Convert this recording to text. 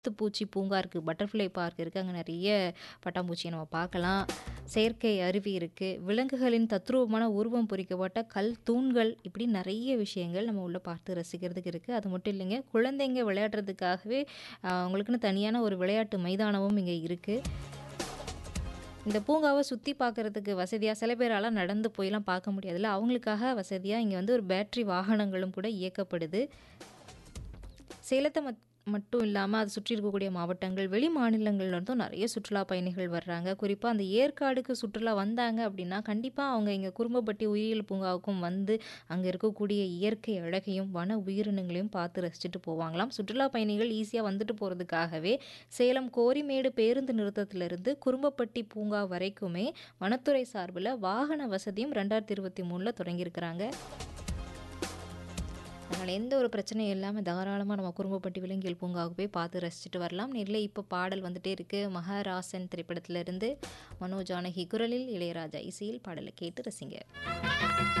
பூச்சி பூங்கா இருக்குது பட்டர்ஃப்ளை பார்க் இருக்குது அங்கே நிறைய பட்டாம்பூச்சியை நம்ம பார்க்கலாம் செயற்கை அருவி இருக்குது விலங்குகளின் தத்ரூபமான உருவம் பொறிக்கப்பட்ட கல் தூண்கள் இப்படி நிறைய விஷயங்கள் நம்ம உள்ளே பார்த்து ரசிக்கிறதுக்கு இருக்குது அது மட்டும் இல்லைங்க குழந்தைங்க விளையாடுறதுக்காகவே அவங்களுக்குன்னு தனியான ஒரு விளையாட்டு மைதானமும் இங்கே இருக்குது இந்த பூங்காவை சுற்றி பார்க்குறதுக்கு வசதியாக சில பேரால் நடந்து போயெல்லாம் பார்க்க முடியாதுல்ல அவங்களுக்காக வசதியாக இங்கே வந்து ஒரு பேட்ரி வாகனங்களும் கூட இயக்கப்படுது சேலத்தை மத் மட்டும் இல்லாமல் அது சுற்றி இருக்கக்கூடிய மாவட்டங்கள் வெளி மாநிலங்கள்லேருந்தும் நிறைய சுற்றுலா பயணிகள் வர்றாங்க குறிப்பாக அந்த ஏற்காடுக்கு சுற்றுலா வந்தாங்க அப்படின்னா கண்டிப்பாக அவங்க இங்கே குறும்பப்பட்டி உயிரியல் பூங்காவுக்கும் வந்து அங்கே இருக்கக்கூடிய இயற்கை அழகையும் வன உயிரினங்களையும் பார்த்து ரசிச்சுட்டு போவாங்களாம் சுற்றுலா பயணிகள் ஈஸியாக வந்துட்டு போகிறதுக்காகவே சேலம் கோரிமேடு பேருந்து நிறுத்தத்திலிருந்து குறும்பப்பட்டி பூங்கா வரைக்குமே வனத்துறை சார்பில் வாகன வசதியும் ரெண்டாயிரத்தி இருபத்தி மூணில் தொடங்கியிருக்கிறாங்க அதனால் எந்த ஒரு பிரச்சனையும் இல்லாமல் தாராளமாக நம்ம குறும்பப்பட்டி விலங்கியல் பூங்காவுக்கு போய் பார்த்து ரசிச்சுட்டு வரலாம் நேரில் இப்போ பாடல் வந்துட்டே இருக்குது மகாராசன் திரைப்படத்திலிருந்து மனோ ஜானகி குரலில் இளையராஜா இசையில் பாடலை கேட்டு ரசிங்க